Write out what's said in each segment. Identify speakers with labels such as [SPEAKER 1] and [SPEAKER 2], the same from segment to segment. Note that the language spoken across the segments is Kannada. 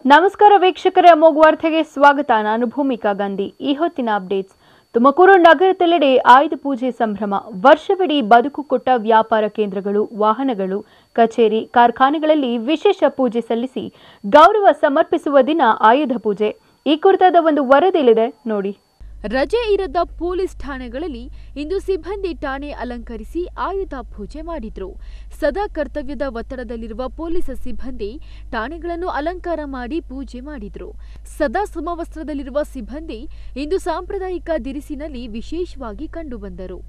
[SPEAKER 1] ನಮಸ್ಕಾರ ವೀಕ್ಷಕರೇ ಅಮೋಘ ವಾರ್ತೆಗೆ ಸ್ವಾಗತ ನಾನು ಭೂಮಿಕಾ ಗಾಂಧಿ ಈ ಹೊತ್ತಿನ ಅಪ್ಡೇಟ್ಸ್ ತುಮಕೂರು ನಗರದೆಲ್ಲೆಡೆ ಆಯುಧ ಪೂಜೆ ಸಂಭ್ರಮ ವರ್ಷವಿಡೀ ಬದುಕು ಕೊಟ್ಟ ವ್ಯಾಪಾರ ಕೇಂದ್ರಗಳು ವಾಹನಗಳು ಕಚೇರಿ ಕಾರ್ಖಾನೆಗಳಲ್ಲಿ ವಿಶೇಷ ಪೂಜೆ ಸಲ್ಲಿಸಿ ಗೌರವ ಸಮರ್ಪಿಸುವ ದಿನ ಆಯುಧ ಪೂಜೆ ಈ ಕುರಿತಾದ ಒಂದು ವರದಿಯಲ್ಲಿದೆ ನೋಡಿ
[SPEAKER 2] ರಜೆ ಇರದ ಪೊಲೀಸ್ ಠಾಣೆಗಳಲ್ಲಿ ಇಂದು ಸಿಬ್ಬಂದಿ ಠಾಣೆ ಅಲಂಕರಿಸಿ ಆಯುಧ ಪೂಜೆ ಮಾಡಿದ್ರು ಸದಾ ಕರ್ತವ್ಯದ ಒತ್ತಡದಲ್ಲಿರುವ ಪೊಲೀಸ್ ಸಿಬ್ಬಂದಿ ಠಾಣೆಗಳನ್ನು ಅಲಂಕಾರ ಮಾಡಿ ಪೂಜೆ ಮಾಡಿದ್ರು ಸದಾ ಸಮವಸ್ತ್ರದಲ್ಲಿರುವ ಸಿಬ್ಬಂದಿ ಇಂದು ಸಾಂಪ್ರದಾಯಿಕ ದಿರಿಸಿನಲ್ಲಿ ವಿಶೇಷವಾಗಿ ಕಂಡುಬಂದರು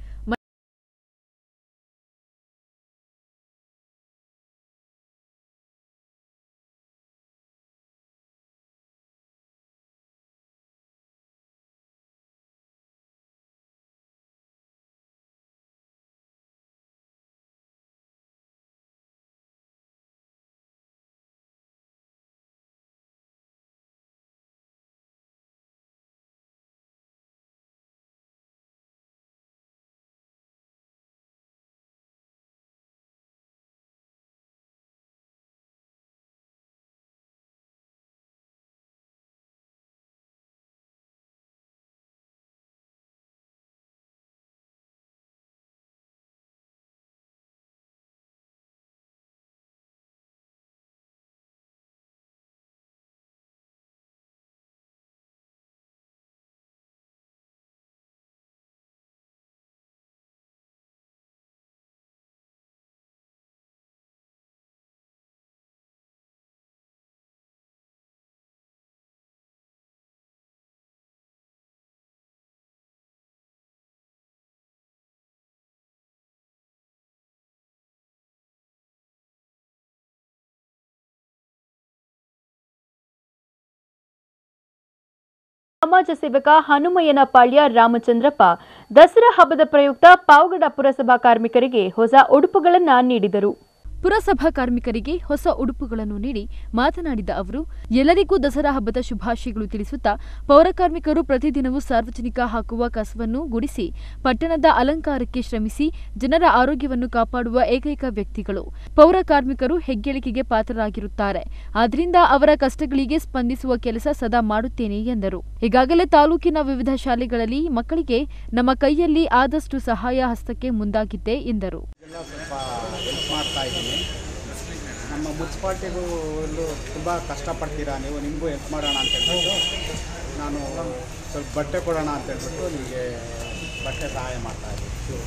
[SPEAKER 1] ಸಮಾಜ ಸೇವಕ ಹನುಮಯ್ಯನ ಪಾಳ್ಯ ರಾಮಚಂದ್ರಪ್ಪ ದಸರಾ ಹಬ್ಬದ ಪ್ರಯುಕ್ತ ಪಾವಗಡ ಪುರಸಭಾ ಕಾರ್ಮಿಕರಿಗೆ ಹೊಸ ಉಡುಪುಗಳನ್ನು ನೀಡಿದರು
[SPEAKER 2] ಪುರಸಭಾ ಕಾರ್ಮಿಕರಿಗೆ ಹೊಸ ಉಡುಪುಗಳನ್ನು ನೀಡಿ ಮಾತನಾಡಿದ ಅವರು ಎಲ್ಲರಿಗೂ ದಸರಾ ಹಬ್ಬದ ಶುಭಾಶಯಗಳು ತಿಳಿಸುತ್ತಾ ಪೌರ ಕಾರ್ಮಿಕರು ಪ್ರತಿದಿನವೂ ಸಾರ್ವಜನಿಕ ಹಾಕುವ ಕಸವನ್ನು ಗುಡಿಸಿ ಪಟ್ಟಣದ ಅಲಂಕಾರಕ್ಕೆ ಶ್ರಮಿಸಿ ಜನರ ಆರೋಗ್ಯವನ್ನು ಕಾಪಾಡುವ ಏಕೈಕ ವ್ಯಕ್ತಿಗಳು ಪೌರ ಕಾರ್ಮಿಕರು ಹೆಗ್ಗಳಿಕೆಗೆ ಪಾತ್ರರಾಗಿರುತ್ತಾರೆ ಆದ್ರಿಂದ ಅವರ ಕಷ್ಟಗಳಿಗೆ ಸ್ಪಂದಿಸುವ ಕೆಲಸ ಸದಾ ಮಾಡುತ್ತೇನೆ ಎಂದರು ಈಗಾಗಲೇ ತಾಲೂಕಿನ ವಿವಿಧ ಶಾಲೆಗಳಲ್ಲಿ ಮಕ್ಕಳಿಗೆ ನಮ್ಮ ಕೈಯಲ್ಲಿ ಆದಷ್ಟು ಸಹಾಯ ಹಸ್ತಕ್ಕೆ ಮುಂದಾಗಿದ್ದೆ ಎಂದರು
[SPEAKER 3] ಎಲ್ಲ ಸ್ವಲ್ಪ ಹೆಲ್ಪ್ ಮಾಡ್ತಾ ಇದ್ದೀನಿ ನಮ್ಮ ಮುನ್ಸಿಪಾಲ್ಟಿಗೂ ತುಂಬ ಕಷ್ಟಪಡ್ತೀರಾ ನೀವು ನಿಮಗೂ ಹೆಲ್ಪ್ ಮಾಡೋಣ ಅಂತ ಹೇಳ್ಬಿಟ್ಟು ನಾನು ಸ್ವಲ್ಪ ಬಟ್ಟೆ ಕೊಡೋಣ ಅಂತ ಹೇಳ್ಬಿಟ್ಟು ನಿಮಗೆ ಬಟ್ಟೆ ಸಹಾಯ ಮಾಡ್ತಾ ಇದ್ದೀನಿ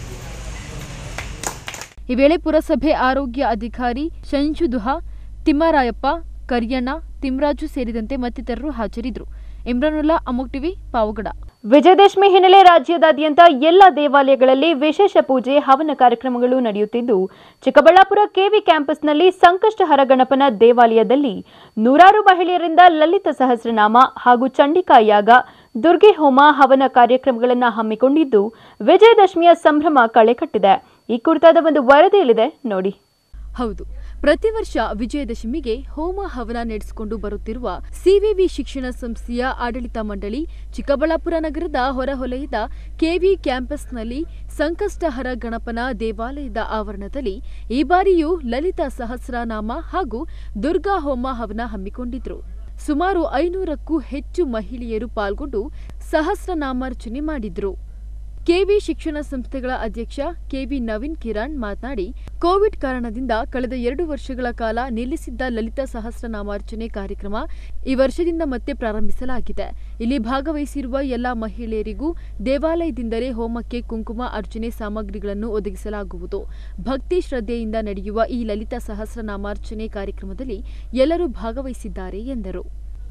[SPEAKER 2] ಈ ವೇಳೆ ಪುರಸಭೆ ಆರೋಗ್ಯ ಅಧಿಕಾರಿ ಶಂಶುದುಹ ತಿಮ್ಮರಾಯಪ್ಪ ಕರಿಯಣ್ಣ ತಿಮ್ರಾಜು ಸೇರಿದಂತೆ ಮತ್ತಿತರರು ಹಾಜರಿದ್ದರು ಇಮ್ರಾನುಲ್ಲಾ ಅಮೋಕ್ ಟಿವಿ ಪಾವಗಡ
[SPEAKER 1] ವಿಜಯದಶಮಿ ಹಿನ್ನೆಲೆ ರಾಜ್ಯದಾದ್ಯಂತ ಎಲ್ಲ ದೇವಾಲಯಗಳಲ್ಲಿ ವಿಶೇಷ ಪೂಜೆ ಹವನ ಕಾರ್ಯಕ್ರಮಗಳು ನಡೆಯುತ್ತಿದ್ದು ಚಿಕ್ಕಬಳ್ಳಾಪುರ ಕೆವಿ ಕ್ಯಾಂಪಸ್ನಲ್ಲಿ ಸಂಕಷ್ಟಹರ ಗಣಪನ ದೇವಾಲಯದಲ್ಲಿ ನೂರಾರು ಮಹಿಳೆಯರಿಂದ ಲಲಿತ ಸಹಸ್ರನಾಮ ಹಾಗೂ ಚಂಡಿಕಾ ಯಾಗ ದುರ್ಗೆ ಹೋಮ ಹವನ ಕಾರ್ಯಕ್ರಮಗಳನ್ನು ಹಮ್ಮಿಕೊಂಡಿದ್ದು ವಿಜಯದಶಮಿಯ ಸಂಭ್ರಮ ಕಳೆಕಟ್ಟಿದೆ ಈ ಕುರಿತಾದ ಒಂದು ವರದಿಯಲ್ಲಿದೆ ನೋಡಿ
[SPEAKER 2] ಹೌದು ಪ್ರತಿ ವರ್ಷ ವಿಜಯದಶಮಿಗೆ ಹೋಮ ಹವನ ನಡೆಸಿಕೊಂಡು ಬರುತ್ತಿರುವ ಸಿವಿವಿ ಶಿಕ್ಷಣ ಸಂಸ್ಥೆಯ ಆಡಳಿತ ಮಂಡಳಿ ಚಿಕ್ಕಬಳ್ಳಾಪುರ ನಗರದ ಹೊರವಲಯದ ಕೆವಿ ಕ್ಯಾಂಪಸ್ನಲ್ಲಿ ಸಂಕಷ್ಟಹರ ಗಣಪನ ದೇವಾಲಯದ ಆವರಣದಲ್ಲಿ ಈ ಬಾರಿಯೂ ಲಲಿತಾ ಸಹಸ್ರನಾಮ ಹಾಗೂ ದುರ್ಗಾ ಹೋಮ ಹವನ ಹಮ್ಮಿಕೊಂಡಿದ್ರು ಸುಮಾರು ಐನೂರಕ್ಕೂ ಹೆಚ್ಚು ಮಹಿಳೆಯರು ಪಾಲ್ಗೊಂಡು ಸಹಸ್ರನಾಮಾರ್ಚನೆ ಮಾಡಿದ್ರು ಕೆವಿ ಶಿಕ್ಷಣ ಸಂಸ್ಥೆಗಳ ಅಧ್ಯಕ್ಷ ಕೆವಿ ನವೀನ್ ಕಿರಣ್ ಮಾತನಾಡಿ ಕೋವಿಡ್ ಕಾರಣದಿಂದ ಕಳೆದ ಎರಡು ವರ್ಷಗಳ ಕಾಲ ನಿಲ್ಲಿಸಿದ್ದ ಲಲಿತ ಸಹಸ್ರನಾಮಾರ್ಚನೆ ಕಾರ್ಯಕ್ರಮ ಈ ವರ್ಷದಿಂದ ಮತ್ತೆ ಪ್ರಾರಂಭಿಸಲಾಗಿದೆ ಇಲ್ಲಿ ಭಾಗವಹಿಸಿರುವ ಎಲ್ಲ ಮಹಿಳೆಯರಿಗೂ ದೇವಾಲಯದಿಂದಲೇ ಹೋಮಕ್ಕೆ ಕುಂಕುಮ ಅರ್ಚನೆ ಸಾಮಗ್ರಿಗಳನ್ನು ಒದಗಿಸಲಾಗುವುದು ಭಕ್ತಿ ಶ್ರದ್ಧೆಯಿಂದ ನಡೆಯುವ ಈ ಲಲಿತ ಸಹಸ್ರನಾಮಾರ್ಚನೆ ಕಾರ್ಯಕ್ರಮದಲ್ಲಿ ಎಲ್ಲರೂ ಭಾಗವಹಿಸಿದ್ದಾರೆ ಎಂದರು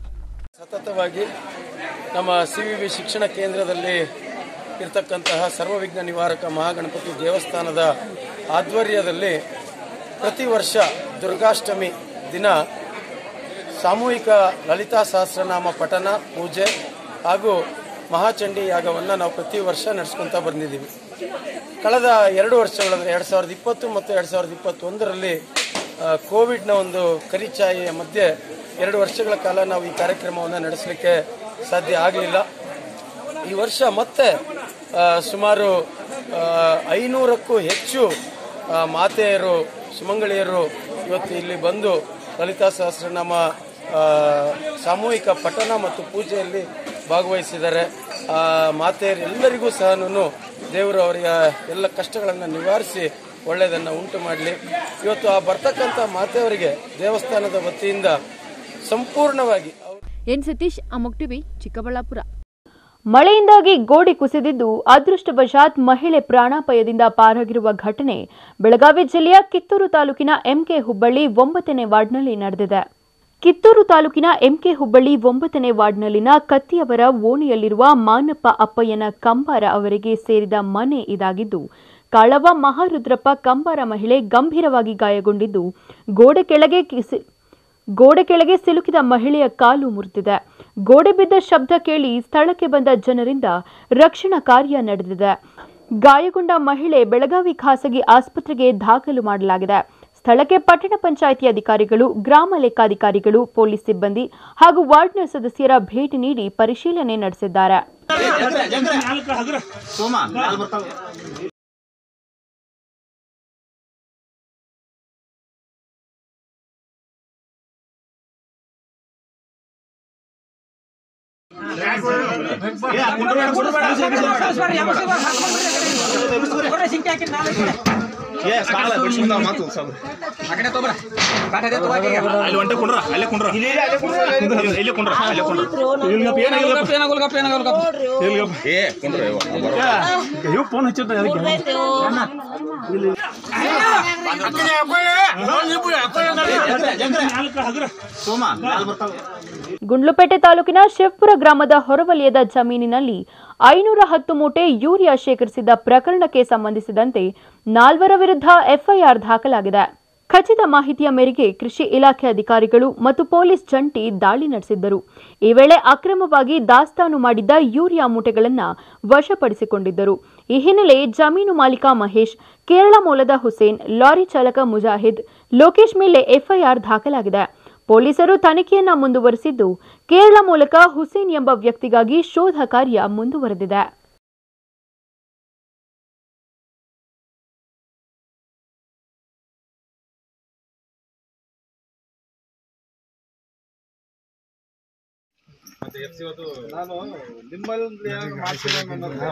[SPEAKER 4] ಸತತವಾಗಿ ನಮ್ಮ ಸಿ ವಿ ವಿ ಶಿಕ್ಷಣ ಕೇಂದ್ರದಲ್ಲಿ ಇರತಕ್ಕಂತಹ ಸರ್ವವಿಘ್ನ ನಿವಾರಕ ಮಹಾಗಣಪತಿ ದೇವಸ್ಥಾನದ ಆಧ್ವರ್ಯದಲ್ಲಿ ಪ್ರತಿ ವರ್ಷ ದುರ್ಗಾಷ್ಟಮಿ ದಿನ ಸಾಮೂಹಿಕ ಲಲಿತಾ ಸಹಸ್ರನಾಮ ಪಠನ ಪೂಜೆ ಹಾಗೂ ಮಹಾಚಂಡಿ ಯಾಗವನ್ನು ನಾವು ಪ್ರತಿ ವರ್ಷ ನಡೆಸ್ಕೊತಾ ಬಂದಿದ್ದೀವಿ ಕಳೆದ ಎರಡು ವರ್ಷಗಳಲ್ಲಿ ಎರಡು ಸಾವಿರದ ಇಪ್ಪತ್ತು ಮತ್ತು ಎರಡು ಸಾವಿರದ ಇಪ್ಪತ್ತೊಂದರಲ್ಲಿ ಆ, ಕೋವಿಡ್ನ ಒಂದು ಕರಿಛಾಯೆಯ ಮಧ್ಯೆ ಎರಡು ವರ್ಷಗಳ ಕಾಲ ನಾವು ಈ ಕಾರ್ಯಕ್ರಮವನ್ನು ನಡೆಸಲಿಕ್ಕೆ ಸಾಧ್ಯ ಆಗಲಿಲ್ಲ ಈ ವರ್ಷ ಮತ್ತೆ ಆ, ಸುಮಾರು ಆ, ಐನೂರಕ್ಕೂ ಹೆಚ್ಚು ಆ, ಮಾತೆಯರು ಸುಮಂಗಳಿಯರು ಇವತ್ತು ಇಲ್ಲಿ ಬಂದು ಲಲಿತಾ ಸಹಸ್ರನಾಮ ಆ, ಸಾಮೂಹಿಕ ಪಠನ ಮತ್ತು ಪೂಜೆಯಲ್ಲಿ ಭಾಗವಹಿಸಿದ್ದಾರೆ ಆ ಮಾತೆಯರೆಲ್ಲರಿಗೂ ಸಹ ದೇವರು ಅವರ ಎಲ್ಲ ಕಷ್ಟಗಳನ್ನು ನಿವಾರಿಸಿ ಒಳ್ಳೆಯದನ್ನು ಉಂಟು ಮಾಡಲಿ ಇವತ್ತು ಆ ಬರ್ತಕ್ಕಂಥ ಮಾತೆಯವರಿಗೆ ದೇವಸ್ಥಾನದ ವತಿಯಿಂದ ಸಂಪೂರ್ಣವಾಗಿ ಅವ್ರು-
[SPEAKER 2] ಎನ್ ಸತೀಶ್ ಅಮೋಕ್ ಟಿವಿ ಚಿಕ್ಕಬಳ್ಳಾಪುರ
[SPEAKER 1] ಮಳೆಯಿಂದಾಗಿ ಗೋಡೆ ಕುಸಿದಿದ್ದು ಅದೃಷ್ಟವಶಾತ್ ಮಹಿಳೆ ಪ್ರಾಣಾಪಾಯದಿಂದ ಪಾರಾಗಿರುವ ಘಟನೆ ಬೆಳಗಾವಿ ಜಿಲ್ಲೆಯ ಕಿತ್ತೂರು ತಾಲೂಕಿನ ಎಂಕೆ ಹುಬ್ಬಳ್ಳಿ ಒಂಬತ್ತನೇ ವಾರ್ಡ್ನಲ್ಲಿ ನಡೆದಿದೆ ಕಿತ್ತೂರು ತಾಲೂಕಿನ ಎಂಕೆ ಹುಬ್ಬಳ್ಳಿ ಒಂಬತ್ತನೇ ವಾರ್ಡ್ನಲ್ಲಿನ ಕತ್ತಿಯವರ ಓಣಿಯಲ್ಲಿರುವ ಮಾನಪ್ಪ ಅಪ್ಪಯ್ಯನ ಕಂಬಾರ ಅವರಿಗೆ ಸೇರಿದ ಮನೆ ಇದಾಗಿದ್ದು ಕಾಳವ ಮಹಾರುದ್ರಪ್ಪ ಕಂಬಾರ ಮಹಿಳೆ ಗಂಭೀರವಾಗಿ ಗಾಯಗೊಂಡಿದ್ದು ಗೋಡೆ ಕೆಳಗೆ ಕಿಸಿ ಗೋಡೆ ಕೆಳಗೆ ಸಿಲುಕಿದ ಮಹಿಳೆಯ ಕಾಲು ಮುರಿದಿದೆ ಗೋಡೆ ಬಿದ್ದ ಶಬ್ದ ಕೇಳಿ ಸ್ಥಳಕ್ಕೆ ಬಂದ ಜನರಿಂದ ರಕ್ಷಣಾ ಕಾರ್ಯ ನಡೆದಿದೆ ಗಾಯಗೊಂಡ ಮಹಿಳೆ ಬೆಳಗಾವಿ ಖಾಸಗಿ ಆಸ್ಪತ್ರೆಗೆ ದಾಖಲು ಮಾಡಲಾಗಿದೆ ಸ್ಥಳಕ್ಕೆ ಪಟ್ಟಣ ಪಂಚಾಯಿತಿ ಅಧಿಕಾರಿಗಳು ಗ್ರಾಮ ಲೆಕ್ಕಾಧಿಕಾರಿಗಳು ಪೊಲೀಸ್ ಸಿಬ್ಬಂದಿ ಹಾಗೂ ವಾರ್ಡ್ನ ಸದಸ್ಯರ ಭೇಟಿ ನೀಡಿ ಪರಿಶೀಲನೆ ನಡೆಸಿದ್ದಾರೆ
[SPEAKER 5] ಅಲ್ಲಿ ಒಂಟೆ ಕುಂಡ್ರ ಅಲ್ಲೇ ಕುಂಡ್ರ ಇಲ್ಲೇ ಕುಂಡ್ರ ಅಲ್ಲೇ ಕುಂಡ್ರ ಏ ಕುಂಡ್ರ ಇವ್ ಫೋನ್ ಹಚ್ಚಿದ್ದ ಅದಕ್ಕೆ
[SPEAKER 1] ಗುಂಡ್ಲುಪೇಟೆ ತಾಲೂಕಿನ ಶಿವಪುರ ಗ್ರಾಮದ ಹೊರವಲಯದ ಜಮೀನಿನಲ್ಲಿ ಐನೂರ ಹತ್ತು ಮೂಟೆ ಯೂರಿಯಾ ಶೇಖರಿಸಿದ್ದ ಪ್ರಕರಣಕ್ಕೆ ಸಂಬಂಧಿಸಿದಂತೆ ನಾಲ್ವರ ವಿರುದ್ಧ ಎಫ್ಐಆರ್ ದಾಖಲಾಗಿದೆ ಖಚಿತ ಮಾಹಿತಿಯ ಮೇರೆಗೆ ಕೃಷಿ ಇಲಾಖೆ ಅಧಿಕಾರಿಗಳು ಮತ್ತು ಪೊಲೀಸ್ ಜಂಟಿ ದಾಳಿ ನಡೆಸಿದ್ದರು ಈ ವೇಳೆ ಅಕ್ರಮವಾಗಿ ದಾಸ್ತಾನು ಮಾಡಿದ್ದ ಯೂರಿಯಾ ಮೂಟೆಗಳನ್ನು ವಶಪಡಿಸಿಕೊಂಡಿದ್ದರು ಈ ಹಿನ್ನೆಲೆ ಜಮೀನು ಮಾಲೀಕ ಮಹೇಶ್ ಕೇರಳ ಮೂಲದ ಹುಸೇನ್ ಲಾರಿ ಚಾಲಕ ಮುಜಾಹಿದ್ ಲೋಕೇಶ್ ಮೇಲೆ ಎಫ್ಐಆರ್ ದಾಖಲಾಗಿದೆ ಪೊಲೀಸರು ತನಿಖೆಯನ್ನ ಮುಂದುವರೆಸಿದ್ದು ಕೇರಳ ಮೂಲಕ ಹುಸೇನ್ ಎಂಬ ವ್ಯಕ್ತಿಗಾಗಿ ಶೋಧ ಕಾರ್ಯ ಮುಂದುವರೆದಿದೆ
[SPEAKER 3] ನಾನು ನಿಮ್ಮಲ್ಲಿ ಏನಾದ್ರು ಮಾಡ್ತೀರಾ ಅನ್ನೋದು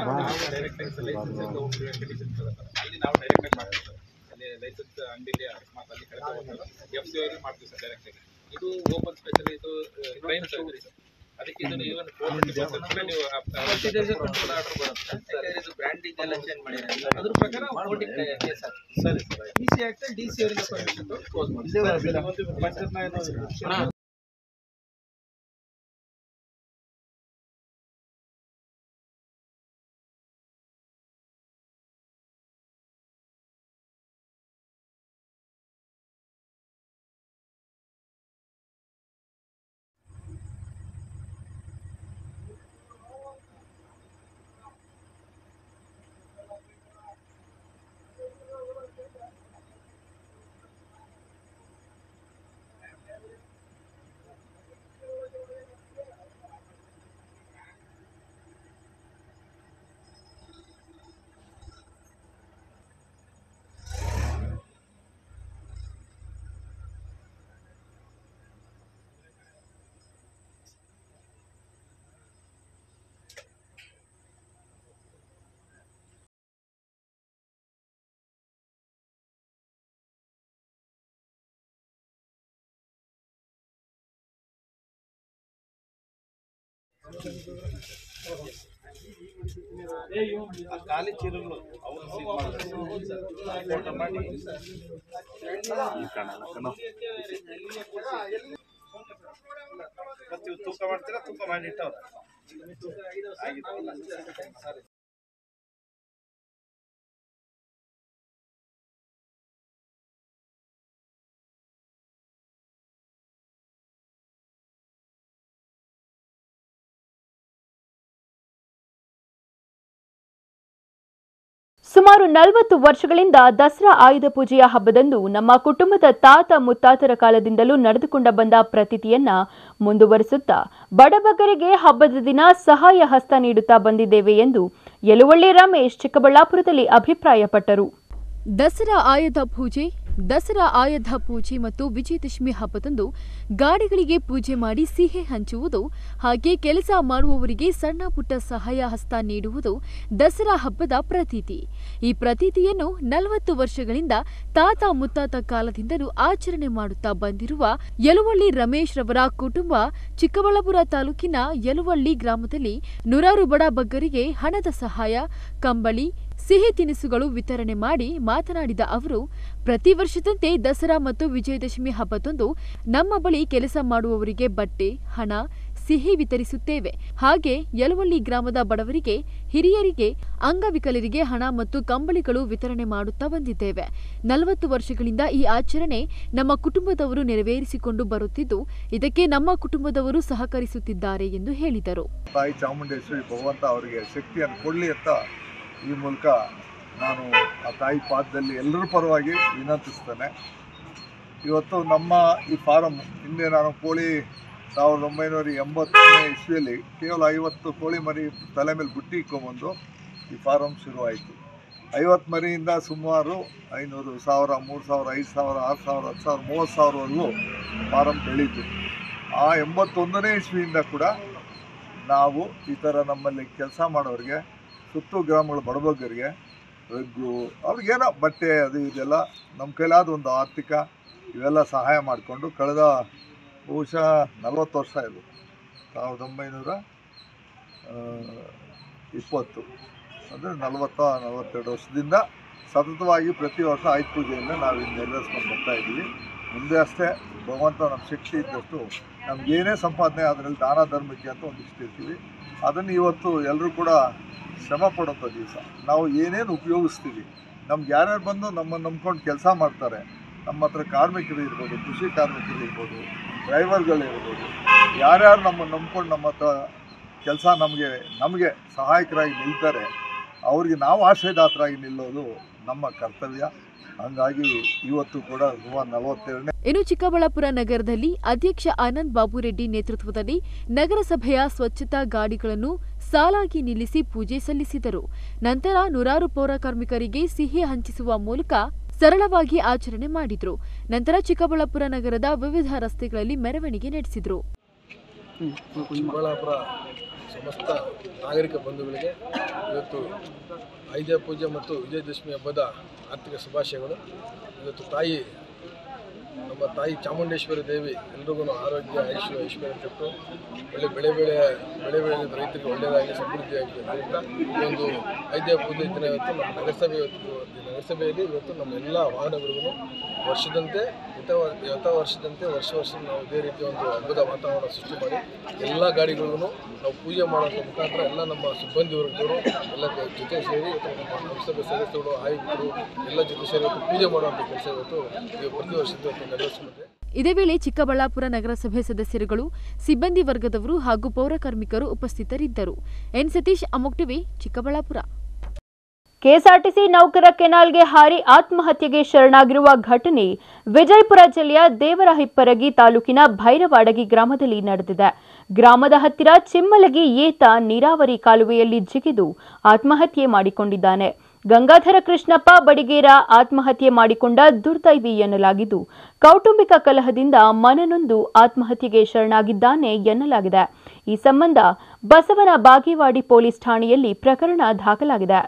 [SPEAKER 5] ಅಲ್ಲಿ ನಾವು ಡೈರೆಕ್ಟ್ ಆಗಿ ಮಾಡ್ತೀವಿ ಸರ್ ಅಲ್ಲಿ ಲೈಸೆನ್ಸ್ ಅಂಗಡಿಲಿ ಅಕಸ್ಮಾತ್ ಅಲ್ಲಿ ಕರೆಕ್ಟ್ ಎಫ್ ಸಿ ಅವ್ರಿಗೆ ಮಾಡ್ತೀವಿ ಸರ್ ಡೈರೆಕ್ಟ್ ಆಗಿ ಇದು ಓಪನ್ ಸ್ಪೆಷಲ್ ಇದು ಕ್ರೈಮ್ ಸರ್ವಿಸ್ ಅದಕ್ಕೆ ಇದನ್ನು ಈವನ್ ಫೋರ್ ಟ್ವೆಂಟಿ ನೀವು ಕಂಟ್ರೋಲ್ ಆರ್ಡರ್ ಬರುತ್ತೆ ಇದು ಬ್ರ್ಯಾಂಡಿಂಗ್ ಎಲ್ಲ ಚೇಂಜ್ ಮಾಡಿದ್ರೆ ಅದ್ರ ಪ್ರಕಾರ ಹೋಲ್ಡಿಂಗ್ ಕೇಸ್ ಸರಿ sir D C act D C ಅವರಿಂದ ಪರ್ಮಿಷನ್ ಕ್ಲೋಸ್ ಮಾಡಿ
[SPEAKER 3] ಪಂಚಾಯತ್ನ ಏನೋ ಖಾಲಿ ಚೀಲಗಳು ಅವರು ಸೀಲ್ ಮಾಡಿದ್ರು ಫೋಟೋ ಮಾಡಿ ಮತ್ತೆ ಇವು ತೂಕ ಮಾಡ್ತೀರಾ ತೂಕ ಮಾಡಿ ಇಟ್ಟವ್ರ ಆಗಿದೆ
[SPEAKER 1] ಸುಮಾರು ನಲವತ್ತು ವರ್ಷಗಳಿಂದ ದಸರಾ ಆಯುಧ ಪೂಜೆಯ ಹಬ್ಬದಂದು ನಮ್ಮ ಕುಟುಂಬದ ತಾತ ಮುತ್ತಾತರ ಕಾಲದಿಂದಲೂ ನಡೆದುಕೊಂಡ ಬಂದ ಪ್ರತೀತಿಯನ್ನ ಮುಂದುವರಿಸುತ್ತಾ ಬಡಬಗ್ಗರಿಗೆ ಹಬ್ಬದ ದಿನ ಸಹಾಯ ಹಸ್ತ ನೀಡುತ್ತಾ ಬಂದಿದ್ದೇವೆ ಎಂದು ಯಲುವಳ್ಳಿ ರಮೇಶ್ ಚಿಕ್ಕಬಳ್ಳಾಪುರದಲ್ಲಿ ಅಭಿಪ್ರಾಯಪಟ್ಟರು
[SPEAKER 2] ದಸರಾ ಆಯುಧ ಪೂಜೆ ದಸರಾ ಆಯುಧ ಪೂಜೆ ಮತ್ತು ವಿಜಯದಶಮಿ ಹಬ್ಬದಂದು ಗಾಡಿಗಳಿಗೆ ಪೂಜೆ ಮಾಡಿ ಸಿಹಿ ಹಂಚುವುದು ಹಾಗೆ ಕೆಲಸ ಮಾಡುವವರಿಗೆ ಸಣ್ಣ ಪುಟ್ಟ ಸಹಾಯ ಹಸ್ತ ನೀಡುವುದು ದಸರಾ ಹಬ್ಬದ ಪ್ರತೀತಿ ಈ ಪ್ರತೀತಿಯನ್ನು ನಲವತ್ತು ವರ್ಷಗಳಿಂದ ತಾತ ಮುತ್ತಾತ ಕಾಲದಿಂದಲೂ ಆಚರಣೆ ಮಾಡುತ್ತಾ ಬಂದಿರುವ ಯಲುವಳ್ಳಿ ರಮೇಶ್ ರವರ ಕುಟುಂಬ ಚಿಕ್ಕಬಳ್ಳಾಪುರ ತಾಲೂಕಿನ ಯಲುವಳ್ಳಿ ಗ್ರಾಮದಲ್ಲಿ ನೂರಾರು ಬಡ ಬಗ್ಗರಿಗೆ ಹಣದ ಸಹಾಯ ಕಂಬಳಿ ಸಿಹಿ ತಿನಿಸುಗಳು ವಿತರಣೆ ಮಾಡಿ ಮಾತನಾಡಿದ ಅವರು ಪ್ರತಿ ವರ್ಷದಂತೆ ದಸರಾ ಮತ್ತು ವಿಜಯದಶಮಿ ಹಬ್ಬದಂದು ನಮ್ಮ ಬಳಿ ಕೆಲಸ ಮಾಡುವವರಿಗೆ ಬಟ್ಟೆ ಹಣ ಸಿಹಿ ವಿತರಿಸುತ್ತೇವೆ ಹಾಗೆ ಯಲವಳ್ಳಿ ಗ್ರಾಮದ ಬಡವರಿಗೆ ಹಿರಿಯರಿಗೆ ಅಂಗವಿಕಲರಿಗೆ ಹಣ ಮತ್ತು ಕಂಬಳಿಗಳು ವಿತರಣೆ ಮಾಡುತ್ತಾ ಬಂದಿದ್ದೇವೆ ನಲವತ್ತು ವರ್ಷಗಳಿಂದ ಈ ಆಚರಣೆ ನಮ್ಮ ಕುಟುಂಬದವರು ನೆರವೇರಿಸಿಕೊಂಡು ಬರುತ್ತಿದ್ದು ಇದಕ್ಕೆ ನಮ್ಮ ಕುಟುಂಬದವರು ಸಹಕರಿಸುತ್ತಿದ್ದಾರೆ ಎಂದು ಹೇಳಿದರು
[SPEAKER 6] ತಾಯಿ ಚಾಮುಂಡೇಶ್ವರಿ ಭಗವಂತ ಅವರಿಗೆ ಶಕ್ತಿಯನ್ನು ಕೊಡಲಿ ಅಂತ ಈ ಮೂಲಕ ನಾನು ಆ ತಾಯಿ ಪಾದದಲ್ಲಿ ಎಲ್ಲರ ಪರವಾಗಿ ವಿನಂತಿಸ್ತೇನೆ ಇವತ್ತು ನಮ್ಮ ಈ ಫಾರಮ್ ಹಿಂದೆ ನಾನು ಕೋಳಿ ಸಾವಿರದ ಒಂಬೈನೂರ ಎಂಬತ್ತನೇ ಇಸ್ವಿಯಲ್ಲಿ ಕೇವಲ ಐವತ್ತು ಕೋಳಿ ಮರಿ ತಲೆ ಮೇಲೆ ಬುಟ್ಟಿ ಇಟ್ಕೊಂಬಂದು ಈ ಫಾರಮ್ ಶುರುವಾಯಿತು ಐವತ್ತು ಮರಿಯಿಂದ ಸುಮಾರು ಐನೂರು ಸಾವಿರ ಮೂರು ಸಾವಿರ ಐದು ಸಾವಿರ ಆರು ಸಾವಿರ ಹತ್ತು ಸಾವಿರ ಮೂವತ್ತು ಸಾವಿರವರೆಗೂ ಫಾರಮ್ ಬೆಳೀತು ಆ ಎಂಬತ್ತೊಂದನೇ ಇಸ್ವಿಯಿಂದ ಕೂಡ ನಾವು ಈ ಥರ ನಮ್ಮಲ್ಲಿ ಕೆಲಸ ಮಾಡೋರಿಗೆ ಸುತ್ತು ಗ್ರಾಮಗಳ ಬಡಬಗ್ಗರಿಗೆ ರಗ್ಗು ಅವ್ರಿಗೇನೋ ಬಟ್ಟೆ ಅದು ಇದೆಲ್ಲ ನಮ್ಮ ಕೈಲಾದ ಒಂದು ಆರ್ಥಿಕ ಇವೆಲ್ಲ ಸಹಾಯ ಮಾಡಿಕೊಂಡು ಕಳೆದ ಬಹುಶಃ ನಲವತ್ತು ವರ್ಷ ಇದು ಸಾವಿರದ ಒಂಬೈನೂರ ಆ, ಇಪ್ಪತ್ತು ಅಂದರೆ ನಲವತ್ತ ನಲವತ್ತೆರಡು ವರ್ಷದಿಂದ ಸತತವಾಗಿ ಪ್ರತಿ ವರ್ಷ ಆಯುಧ ಪೂಜೆಯನ್ನು ನಾವು ಇಲ್ಲಿ ನೆರವೇರಿಸ್ಕೊಂಡು ಬರ್ತಾ ಇದ್ದೀವಿ ಮುಂದೆ ಅಷ್ಟೇ ಭಗವಂತ ನಮ್ಮ ಶಕ್ತಿ ಇದ್ದಷ್ಟು ನಮ್ಗೆ ಏನೇ ಸಂಪಾದನೆ ಅದರಲ್ಲಿ ದಾನ ಧರ್ಮಕ್ಕೆ ಅಂತ ಒಂದಿಷ್ಟು ಇರ್ತೀವಿ ಅದನ್ನು ಇವತ್ತು ಎಲ್ಲರೂ ಕೂಡ ಶ್ರಮ ಪಡೋಂಥ ದಿವಸ ನಾವು ಏನೇನು ಉಪಯೋಗಿಸ್ತೀವಿ ನಮ್ಗೆ ಯಾರ್ಯಾರು ಬಂದು ನಮ್ಮನ್ನು ನಂಬ್ಕೊಂಡು ಕೆಲಸ ಮಾಡ್ತಾರೆ ನಮ್ಮ ಹತ್ರ ಕಾರ್ಮಿಕರು ಇರ್ಬೋದು ಕೃಷಿ ಕಾರ್ಮಿಕರು ಇರ್ಬೋದು ಡ್ರೈವರ್ಗಳಿರ್ಬೋದು ಯಾರ್ಯಾರು ನಮ್ಮನ್ನು ನಂಬ್ಕೊಂಡು ನಮ್ಮ ಹತ್ರ ಕೆಲಸ ನಮಗೆ ನಮಗೆ ಸಹಾಯಕರಾಗಿ ನಿಲ್ತಾರೆ ಅವ್ರಿಗೆ ನಾವು ಆಶ್ರಯದಾತರಾಗಿ ನಿಲ್ಲೋದು ನಮ್ಮ ಕರ್ತವ್ಯ ಹಂಗಾಗಿ ಇವತ್ತು ಕೂಡ ಸುಮಾರು ನಲವತ್ತೆರಡನೇ
[SPEAKER 2] ಇನ್ನು ಚಿಕ್ಕಬಳ್ಳಾಪುರ ನಗರದಲ್ಲಿ ಅಧ್ಯಕ್ಷ ಆನಂದ್ ಬಾಬು ರೆಡ್ಡಿ ನೇತೃತ್ವದಲ್ಲಿ ನಗರಸಭೆಯ ಸ್ವಚ್ಛತಾ ಗಾಡಿಗಳನ್ನು ಸಾಲಾಗಿ ನಿಲ್ಲಿಸಿ ಪೂಜೆ ಸಲ್ಲಿಸಿದರು ನಂತರ ನೂರಾರು ಪೌರ ಕಾರ್ಮಿಕರಿಗೆ ಸಿಹಿ ಹಂಚಿಸುವ ಮೂಲಕ ಸರಳವಾಗಿ ಆಚರಣೆ ಮಾಡಿದ್ರು ನಂತರ ಚಿಕ್ಕಬಳ್ಳಾಪುರ ನಗರದ ವಿವಿಧ ರಸ್ತೆಗಳಲ್ಲಿ ಮೆರವಣಿಗೆ ನಡೆಸಿದ್ರು
[SPEAKER 4] ಚಿಕ್ಕಬಳ್ಳಾಪುರ ಸಮಸ್ತ ನಾಗರಿಕ ಬಂಧುಗಳಿಗೆ ಇವತ್ತು ಆಯುಧ ಪೂಜೆ ಮತ್ತು ವಿಜಯದಶಮಿ ಹಬ್ಬದ ಆರ್ಥಿಕ ಶುಭಾಶಯಗಳು ಇವತ್ತು ತಾಯಿ ನಮ್ಮ ತಾಯಿ ಚಾಮುಂಡೇಶ್ವರಿ ದೇವಿ ಎಲ್ರಿಗೂ ಆರೋಗ್ಯ ಐಶ್ವರ್ಯ ಐಶ್ವರ್ಯ ಕೊಟ್ಟು ಒಳ್ಳೆ ಬೆಳೆ ಬೆಳೆ ಬೆಳೆ ಬೆಳೆದ ರೈತರಿಗೆ ಒಳ್ಳೆಯದಾಗಿ ಸಮೃದ್ಧಿಯಾಗಿದೆ ಅದರಿಂದ ಈ ಒಂದು ಆಯುಧ ಪೂಜೆ ದಿನ ಇವತ್ತು ನಮ್ಮ ನಗರಸಭೆ ಇವತ್ತು ಈ ನಗರಸಭೆಯಲ್ಲಿ ಇವತ್ತು ನಮ್ಮ ಎಲ್ಲ ವಾಹನಗಳಿಗೂ ವರ್ಷದಂತೆ ಯಥ ಯಥ ವರ್ಷದಂತೆ ವರ್ಷ ವರ್ಷ ನಾವು ಇದೇ ರೀತಿ ಒಂದು ಹಬ್ಬದ ವಾತಾವರಣ ಸೃಷ್ಟಿ ಮಾಡಿ ಎಲ್ಲ ಗಾಡಿಗಳಿಗೂ ನಾವು ಪೂಜೆ ಮಾಡೋದ್ರ ಮುಖಾಂತರ ಎಲ್ಲ ನಮ್ಮ ಸಿಬ್ಬಂದಿ ವರ್ಗದವರು ಎಲ್ಲ ಕ- ಜೊತೆ ಸೇರಿ ಇವತ್ತು ನಮ್ಮ ನಗರಸಭೆ ಸದಸ್ಯರು ಆಯುಕ್ತರು ಎಲ್ಲ ಜೊತೆ ಸೇರಿ ಇವತ್ತು ಪೂಜೆ ಮಾಡುವಂಥ ಕೆಲಸ ಇವತ್ತು ಇವು ಪ್ರತಿ ವರ್ಷದ ಇವತ್ತು ನೆರವೇರಿಸುತ್ತದೆ
[SPEAKER 2] ಇದೇ ವೇಳೆ ಚಿಕ್ಕಬಳ್ಳಾಪುರ ನಗರಸಭೆ ಸದಸ್ಯರುಗಳು ಸಿಬ್ಬಂದಿ ವರ್ಗದವರು ಹಾಗೂ ಪೌರ ಕಾರ್ಮಿಕರು ಉಪಸ್ಥಿತರಿದ್ದರು ಎನ್ ಸತೀಶ್ ಅಮೋಕ್ ಟಿವಿ ಚಿಕ್ಕಬಳ್ಳಾಪುರ
[SPEAKER 1] ಕೆಎಸ್ಆರ್ಟಿಸಿ ನೌಕರ ಕೆನಾಲ್ಗೆ ಹಾರಿ ಆತ್ಮಹತ್ಯೆಗೆ ಶರಣಾಗಿರುವ ಘಟನೆ ವಿಜಯಪುರ ಜಿಲ್ಲೆಯ ದೇವರಹಿಪ್ಪರಗಿ ತಾಲೂಕಿನ ಭೈರವಾಡಗಿ ಗ್ರಾಮದಲ್ಲಿ ನಡೆದಿದೆ ಗ್ರಾಮದ ಹತ್ತಿರ ಚಿಮ್ಮಲಗಿ ಏತ ನೀರಾವರಿ ಕಾಲುವೆಯಲ್ಲಿ ಜಿಗಿದು ಆತ್ಮಹತ್ಯೆ ಮಾಡಿಕೊಂಡಿದ್ದಾನೆ ಗಂಗಾಧರ ಕೃಷ್ಣಪ್ಪ ಬಡಿಗೇರ ಆತ್ಮಹತ್ಯೆ ಮಾಡಿಕೊಂಡ ದುರ್ದೈವಿ ಎನ್ನಲಾಗಿದ್ದು ಕೌಟುಂಬಿಕ ಕಲಹದಿಂದ ಮನನೊಂದು ಆತ್ಮಹತ್ಯೆಗೆ ಶರಣಾಗಿದ್ದಾನೆ ಎನ್ನಲಾಗಿದೆ ಈ ಸಂಬಂಧ ಬಸವನ ಬಾಗೇವಾಡಿ ಪೊಲೀಸ್ ಠಾಣೆಯಲ್ಲಿ ಪ್ರಕರಣ ದಾಖಲಾಗಿದೆ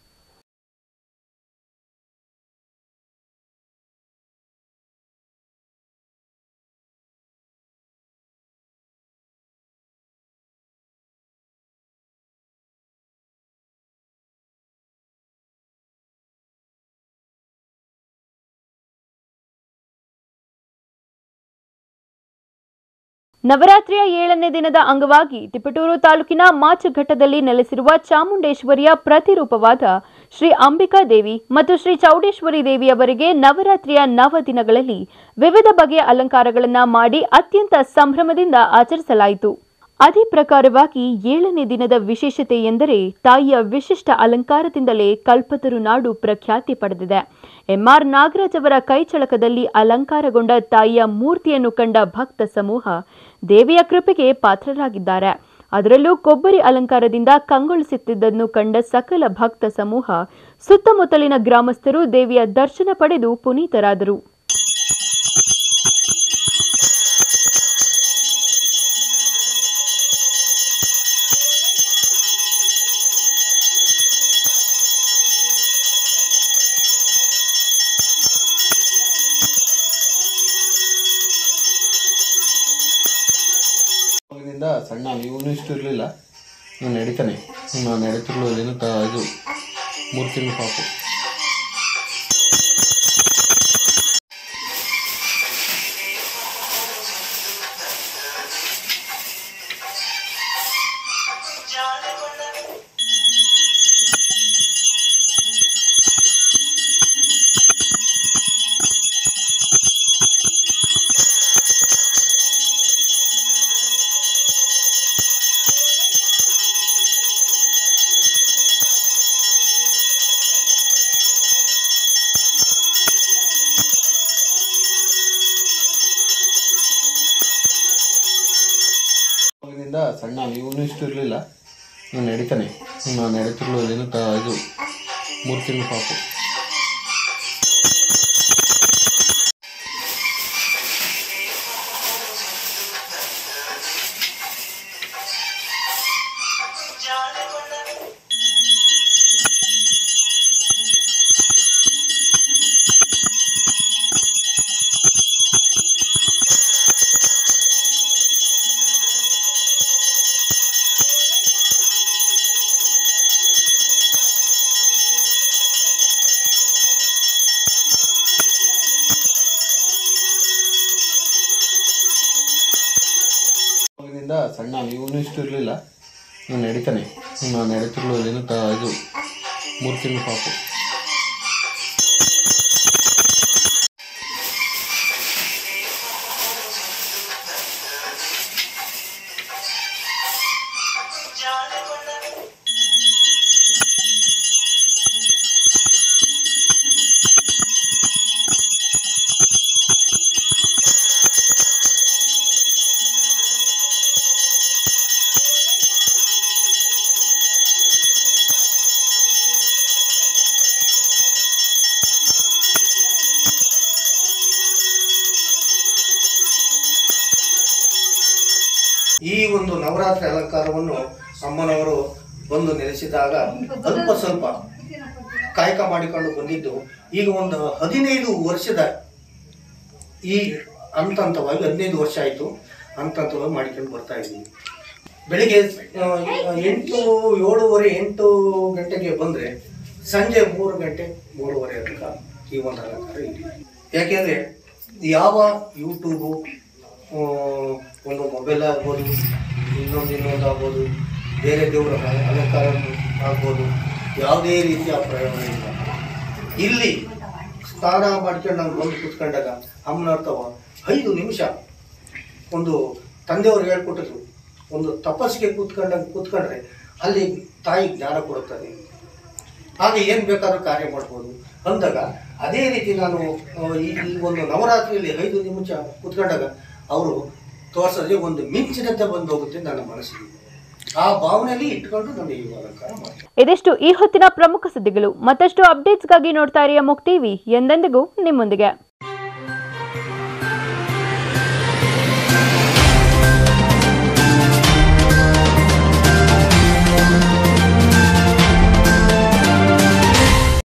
[SPEAKER 1] ನವರಾತ್ರಿಯ ಏಳನೇ ದಿನದ ಅಂಗವಾಗಿ ತಿಪಟೂರು ತಾಲೂಕಿನ ಮಾಚಘಟ್ಟದಲ್ಲಿ ನೆಲೆಸಿರುವ ಚಾಮುಂಡೇಶ್ವರಿಯ ಪ್ರತಿರೂಪವಾದ ಶ್ರೀ ಅಂಬಿಕಾ ದೇವಿ ಮತ್ತು ಶ್ರೀ ಚೌಡೇಶ್ವರಿ ದೇವಿಯವರಿಗೆ ನವರಾತ್ರಿಯ ನವ ದಿನಗಳಲ್ಲಿ ವಿವಿಧ ಬಗೆಯ ಅಲಂಕಾರಗಳನ್ನು ಮಾಡಿ ಅತ್ಯಂತ ಸಂಭ್ರಮದಿಂದ ಆಚರಿಸಲಾಯಿತು ಅದೇ ಪ್ರಕಾರವಾಗಿ ಏಳನೇ ದಿನದ ವಿಶೇಷತೆ ಎಂದರೆ ತಾಯಿಯ ವಿಶಿಷ್ಟ ಅಲಂಕಾರದಿಂದಲೇ ಕಲ್ಪತರು ನಾಡು ಪ್ರಖ್ಯಾತಿ ಪಡೆದಿದೆ ಎಂಆರ್ ನಾಗರಾಜ್ ಅವರ ಕೈಚಳಕದಲ್ಲಿ ಅಲಂಕಾರಗೊಂಡ ತಾಯಿಯ ಮೂರ್ತಿಯನ್ನು ಕಂಡ ಭಕ್ತ ಸಮೂಹ ದೇವಿಯ ಕೃಪೆಗೆ ಪಾತ್ರರಾಗಿದ್ದಾರೆ ಅದರಲ್ಲೂ ಕೊಬ್ಬರಿ ಅಲಂಕಾರದಿಂದ ಕಂಗೊಳಿಸುತ್ತಿದ್ದನ್ನು ಕಂಡ ಸಕಲ ಭಕ್ತ ಸಮೂಹ ಸುತ್ತಮುತ್ತಲಿನ ಗ್ರಾಮಸ್ಥರು ದೇವಿಯ ದರ್ಶನ ಪಡೆದು ಪುನೀತರಾದರು
[SPEAKER 7] ಅವಾಗಿನಿಂದ ಸಣ್ಣ ಇವನು ಇಷ್ಟು ಇರಲಿಲ್ಲ ಇವನು ನಡೀತಾನೆ ನಾನು ನಡೀತಿರ್ಲು ಏನು ತ ಇದು ಮೂರು ತಿಂಗಳು ಪಾಪು ಅವಾಗಿನಿಂದ ಸಣ್ಣ ಇವನು ಇಷ್ಟು ಇರಲಿಲ್ಲ ಇವನು ನಡೀತಾನೆ ನಾನು ನಡೀತಿರ್ಲು ಏನು ತ ಇದು ಮೂರು ತಿಂಗಳು ಪಾಪು ಅವಾಗಿನಿಂದ ಸಣ್ಣ ಇವನು ಇಷ್ಟು ಇರಲಿಲ್ಲ ಇವನು ನಡೀತಾನೆ ನಾನು ನಡೀತಿರ್ಲು ಏನು ತ ಇದು ಮೂರು ತಿಂಗಳು ಪಾಪು
[SPEAKER 8] ಈ ಒಂದು ನವರಾತ್ರಿ ಅಲಂಕಾರವನ್ನು ಅಮ್ಮನವರು ಬಂದು ನೆಲೆಸಿದಾಗ ಅಲ್ಪ ಸ್ವಲ್ಪ ಕಾಯಕ ಮಾಡಿಕೊಂಡು ಬಂದಿದ್ದು ಈಗ ಒಂದು ಹದಿನೈದು ವರ್ಷದ ಈ ಹಂತ ಹಂತವಾಗಿ ಹದಿನೈದು ವರ್ಷ ಆಯಿತು ಹಂತ ಹಂತವಾಗಿ ಮಾಡಿಕೊಂಡು ಬರ್ತಾ ಇದ್ದೀವಿ ಬೆಳಿಗ್ಗೆ ಆ, ಎಂಟು ಏಳುವರೆ ಎಂಟು ಗಂಟೆಗೆ ಬಂದರೆ ಸಂಜೆ ಮೂರು ಗಂಟೆ ಮೂರುವರೆ ತನಕ ಈ ಒಂದು ಅಲಂಕಾರ ಇದೆ ಯಾಕೆಂದರೆ ಯಾವ ಯೂಟ್ಯೂಬು ಆ, ಒಂದು ಮೊಬೈಲ್ ಆಗ್ಬೋದು ಇನ್ನೊಂದು ಇನ್ನೊಂದು ಆಗ್ಬೋದು ಬೇರೆ ದೇವರ ಅಲಂಕಾರ ಆಗ್ಬೋದು ಯಾವುದೇ ರೀತಿಯ ಪ್ರಯೋಗ ಇಲ್ಲ ಇಲ್ಲಿ ಸ್ನಾನ ಮಾಡ್ಕೊಂಡು ನಾವು ಬಂದು ಕೂತ್ಕೊಂಡಾಗ ಅಮ್ಮನರ್ಥವ ಐದು ನಿಮಿಷ ಒಂದು ತಂದೆಯವರು ಹೇಳ್ಕೊಟ್ಟಿದ್ರು ಒಂದು ತಪಸ್ಸಿಗೆ ಕೂತ್ಕೊಂಡಾಗ ಕೂತ್ಕೊಂಡ್ರೆ ಅಲ್ಲಿ ತಾಯಿ ಜ್ಞಾನ ಕೊಡುತ್ತದೆ ಹಾಗೆ ಏನು ಬೇಕಾದ್ರೂ ಕಾರ್ಯ ಮಾಡ್ಬೋದು ಅಂದಾಗ ಅದೇ ರೀತಿ ನಾನು ಆ, ಈ ಈ ಒಂದು ನವರಾತ್ರಿಯಲ್ಲಿ ಐದು ನಿಮಿಷ ಕೂತ್ಕೊಂಡಾಗ ಅವರು ತೋರ್ಸೋದೇ ಒಂದು ಮಿಂಚಿನಂತೆ ಬಂದು ಹೋಗುತ್ತೆ ನನ್ನ ಮನಸ್ಸಿಗೆ ಆ ಭಾವನೆಯಲ್ಲಿ ಇಟ್ಕೊಂಡು ನಾನು ಈ ಅಲಂಕಾರ ಮಾಡ್ತೀನಿ
[SPEAKER 1] ಇದಿಷ್ಟು ಈ ಹೊತ್ತಿನ ಪ್ರಮುಖ ಸುದ್ದಿಗಳು ಮತ್ತಷ್ಟು ಅಪ್ಡೇಟ್ಸ್ಗಾಗಿ ನೋಡ್ತಾ ಇರಿ ಅಮೋಕ್ ಟಿವಿ ಎಂದೆಂದಿಗೂ ನಿಮ್ಮೊಂದಿಗೆ